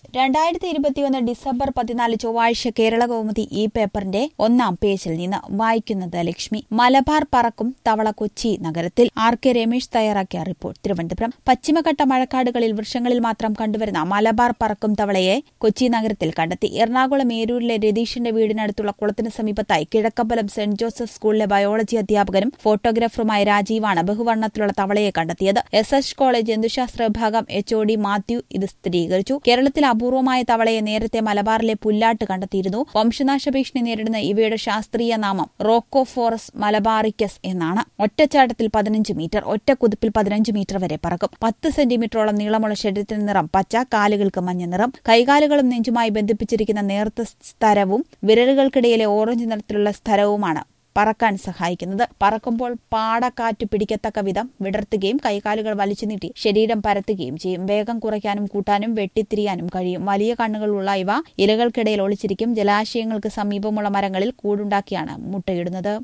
രണ്ടായിരത്തി ഇരുപത്തിയൊന്ന് ഡിസംബർ പതിനാല് ചൊവ്വാഴ്ച കേരള കൗമുദി ഈ പേപ്പറിന്റെ ഒന്നാം പേജിൽ നിന്ന് വായിക്കുന്നത് ലക്ഷ്മി മലബാർ പറക്കും തവള കൊച്ചി നഗരത്തിൽ ആർ കെ രമേശ് തയ്യാറാക്കിയ റിപ്പോർട്ട് തിരുവനന്തപുരം പശ്ചിമഘട്ട മഴക്കാടുകളിൽ വൃക്ഷങ്ങളിൽ മാത്രം കണ്ടുവരുന്ന മലബാർ പറക്കും തവളയെ കൊച്ചി നഗരത്തിൽ കണ്ടെത്തി എറണാകുളം ഏരൂരിലെ രതീഷിന്റെ വീടിനടുത്തുള്ള കുളത്തിന് സമീപത്തായി കിഴക്കമ്പലം സെന്റ് ജോസഫ് സ്കൂളിലെ ബയോളജി അധ്യാപകനും ഫോട്ടോഗ്രാഫറുമായ രാജീവാണ് ബഹുവർണ്ണത്തിലുള്ള തവളയെ കണ്ടെത്തിയത് എസ് എച്ച് കോളേജ് ജന്തുശാസ്ത്ര വിഭാഗം എച്ച് ഒ ഡി മാത്യു ഇത് സ്ഥിരീകരിച്ചു കേരളത്തിൽ അപൂർവമായ തവളയെ നേരത്തെ മലബാറിലെ പുല്ലാട്ട് കണ്ടെത്തിയിരുന്നു വംശനാശ ഭീഷണി നേരിടുന്ന ഇവയുടെ ശാസ്ത്രീയ നാമം റോക്കോഫോറസ് മലബാറിക്കസ് എന്നാണ് ഒറ്റച്ചാട്ടത്തിൽ പതിനഞ്ച് മീറ്റർ ഒറ്റ കുതിപ്പിൽ പതിനഞ്ച് മീറ്റർ വരെ പറക്കും പത്ത് സെന്റിമീറ്ററോളം നീളമുള്ള ശരീരത്തിന് നിറം പച്ച കാലുകൾക്ക് മഞ്ഞ നിറം കൈകാലുകളും നെഞ്ചുമായി ബന്ധിപ്പിച്ചിരിക്കുന്ന നേർത്ത സ്ഥരവും വിരലുകൾക്കിടയിലെ ഓറഞ്ച് നിറത്തിലുള്ള സ്ഥലവുമാണ് പറക്കാൻ സഹായിക്കുന്നത് പറക്കുമ്പോൾ പാടക്കാറ്റ് പിടിക്കത്തക്ക വിധം വിടർത്തുകയും കൈകാലുകൾ വലിച്ചു നീട്ടി ശരീരം പരത്തുകയും ചെയ്യും വേഗം കുറയ്ക്കാനും കൂട്ടാനും വെട്ടിത്തിരിയാനും കഴിയും വലിയ കണ്ണുകളുള്ള ഇവ ഇലകൾക്കിടയിൽ ഒളിച്ചിരിക്കും ജലാശയങ്ങൾക്ക് സമീപമുള്ള മരങ്ങളിൽ കൂടുണ്ടാക്കിയാണ് മുട്ടയിടുന്നത്